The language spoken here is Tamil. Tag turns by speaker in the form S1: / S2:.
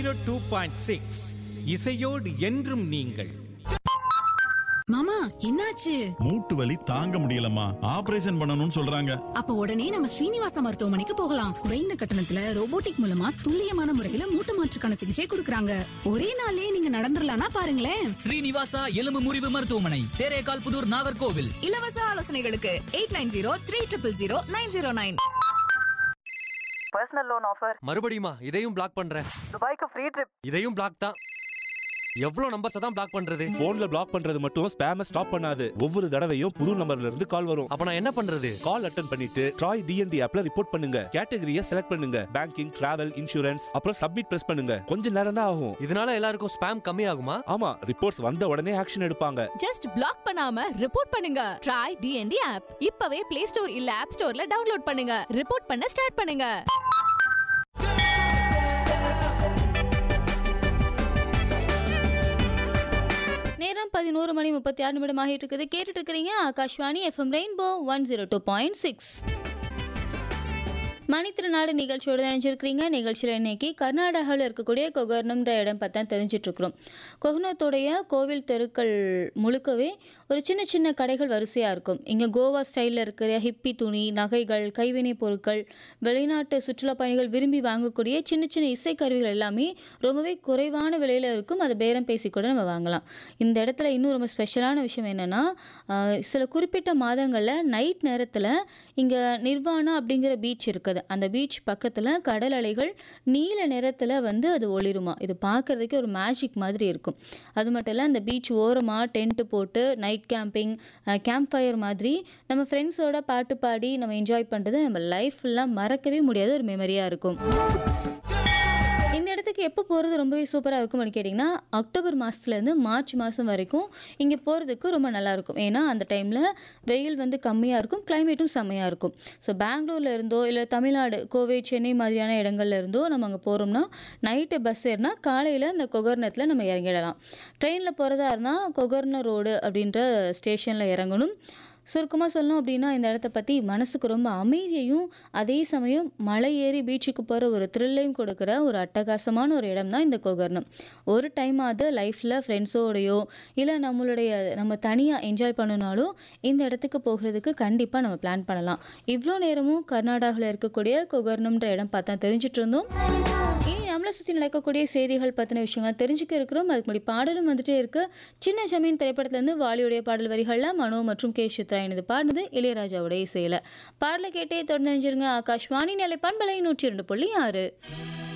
S1: டூ பாயிண்ட் சிக்ஸ் இசையோடு என்றும் நீங்கள்
S2: மாமா என்னாச்சு
S3: மூட்டு வலி தாங்க முடியலம்மா ஆபரேஷன் பண்ணணும்னு சொல்றாங்க
S2: அப்ப உடனே நம்ம ஸ்ரீனிவாச மருத்துவமனைக்கு போகலாம் குறைந்த கட்டணத்துல ரோபோட்டிக் மூலமா துல்லியமான முறையில மூட்டு மாற்றுக்கான சிகிச்சை கொடுக்கறாங்க ஒரே நாள்லயே நீங்க நடந்துடலாம்னா பாருங்களேன்
S4: ஸ்ரீனிவாசா எலும்பு முறிவு மருத்துவமனை தேரேகால் புதூர் நாகர்கோவில்
S5: இலவச ஆலோசனைகளுக்கு eight nine zero three triple zero nine zero nine
S6: personal loan offer
S7: மறுபடியுமா இதையும் பிளாக் பண்றேன்
S6: துபாய்க்கு ஃப்ரீ ட்ரிப்
S7: இதையும் பிளாக் தான் எவ்வளவு நம்பர்ஸ் தான் பிளாக் பண்றது
S8: போன்ல பிளாக் பண்றது மட்டும் ஸ்பேம ஸ்டாப் பண்ணாது ஒவ்வொரு தடவையும் புது நம்பர்ல இருந்து கால் வரும்
S7: அப்ப நான் என்ன பண்றது
S8: கால் அட்டன் பண்ணிட்டு ட்ராய் டிஎன்டி ஆப்ல ரிப்போர்ட் பண்ணுங்க கேட்டகரியை செலக்ட் பண்ணுங்க பேங்கிங் டிராவல் இன்சூரன்ஸ் அப்புறம் சப்மிட் பிரஸ் பண்ணுங்க கொஞ்ச நேரம் தான் ஆகும்
S7: இதனால எல்லாருக்கும் ஸ்பேம் கம்மி ஆகுமா
S8: ஆமா ரிப்போர்ட்ஸ் வந்த உடனே ஆக்ஷன் எடுப்பாங்க
S5: ஜஸ்ட் பிளாக் பண்ணாம ரிப்போர்ட் பண்ணுங்க ட்ரை டிஎன்டி ஆப் இப்பவே பிளே ஸ்டோர் இல்ல ஆப் ஸ்டோர்ல டவுன்லோட் பண்ணுங்க ரிப்போர்ட் பண்ண ஸ்டார்ட் பண்ணுங்க
S9: நேரம் பதினோரு மணி முப்பத்தி ஆறு நிமிடம் ஆகிட்டு இருக்குது கேட்டுட்டு இருக்கிறீங்க Akashvani FM rainbow one zero two point six மணித்திருநாடு நிகழ்ச்சியோடு நினைச்சிருக்கிறீங்க நிகழ்ச்சியில் இன்னைக்கு கர்நாடகாவில் இருக்கக்கூடிய கொகர்னம்ன்ற இடம் பார்த்தா தெரிஞ்சிட்டு இருக்கிறோம் கொகனத்தோடைய கோவில் தெருக்கள் முழுக்கவே ஒரு சின்ன சின்ன கடைகள் வரிசையாக இருக்கும் இங்கே கோவா ஸ்டைலில் இருக்கிற ஹிப்பி துணி நகைகள் கைவினைப் பொருட்கள் வெளிநாட்டு சுற்றுலா பயணிகள் விரும்பி வாங்கக்கூடிய சின்ன சின்ன இசைக்கருவிகள் எல்லாமே ரொம்பவே குறைவான விலையில் இருக்கும் அதை பேரம் பேசி கூட நம்ம வாங்கலாம் இந்த இடத்துல இன்னும் ரொம்ப ஸ்பெஷலான விஷயம் என்னென்னா சில குறிப்பிட்ட மாதங்களில் நைட் நேரத்தில் இங்கே நிர்வாணா அப்படிங்கிற பீச் இருக்குது அந்த பீச் பக்கத்தில் கடல் அலைகள் நீல நிறத்தில் வந்து அது ஒளிருமா இது பார்க்குறதுக்கே ஒரு மேஜிக் மாதிரி இருக்கும் அது மட்டும் இல்லை அந்த பீச் ஓரமாக டென்ட்டு போட்டு நைட் கேம்பிங் கேம்ப் ஃபயர் மாதிரி நம்ம ஃப்ரெண்ட்ஸோட பாட்டு பாடி நம்ம என்ஜாய் பண்ணுறது நம்ம லைஃப் ஃபுல்லாக மறக்கவே முடியாத ஒரு மெமரியாக இருக்கும் இந்த இடத்துக்கு எப்போ போகிறது ரொம்பவே சூப்பராக இருக்கும்னு கேட்டிங்கன்னா அக்டோபர் மாதத்துலேருந்து மார்ச் மாதம் வரைக்கும் இங்கே போகிறதுக்கு ரொம்ப நல்லாயிருக்கும் ஏன்னா அந்த டைமில் வெயில் வந்து கம்மியாக இருக்கும் கிளைமேட்டும் செம்மையாக இருக்கும் ஸோ பெங்களூர்ல இருந்தோ இல்லை தமிழ்நாடு கோவை சென்னை மாதிரியான இடங்கள்ல இருந்தோ நம்ம அங்கே போகிறோம்னா நைட்டு பஸ் ஏறினா காலையில் இந்த கொகர்னத்தில் நம்ம இறங்கிடலாம் ட்ரெயினில் போகிறதா இருந்தால் கொகர்ன ரோடு அப்படின்ற ஸ்டேஷனில் இறங்கணும் சுருக்கமாக சொல்லணும் அப்படின்னா இந்த இடத்த பற்றி மனசுக்கு ரொம்ப அமைதியையும் அதே சமயம் மலை ஏறி பீச்சுக்கு போகிற ஒரு த்ரில்லையும் கொடுக்குற ஒரு அட்டகாசமான ஒரு இடம் தான் இந்த கொகர்ணம் ஒரு டைம் அது லைஃப்பில் ஃப்ரெண்ட்ஸோடையோ இல்லை நம்மளுடைய நம்ம தனியாக என்ஜாய் பண்ணனாலோ இந்த இடத்துக்கு போகிறதுக்கு கண்டிப்பாக நம்ம பிளான் பண்ணலாம் இவ்வளோ நேரமும் கர்நாடகாவில் இருக்கக்கூடிய கொகர்ணம்ன்ற இடம் பார்த்தா தெரிஞ்சிட்டு இருந்தோம் இனி நம்மளை சுற்றி நடக்கக்கூடிய செய்திகள் பற்றின விஷயங்கள் தெரிஞ்சுக்க இருக்கிறோம் அதுக்கு முன்னாடி பாடலும் வந்துட்டே இருக்கு சின்ன ஜமீன் திரைப்படத்துலேருந்து வாலியுடைய பாடல் வரிகளில் மனோ மற்றும் கே சித்ரா இணைந்து பாடினது இளையராஜாவுடைய இசையில் பாடலை கேட்டே தொடர்ந்து நினைஞ்சிருங்க ஆகாஷ்வாணி நிலை பண்பலை நூற்றி இரண்டு புள்ளி ஆறு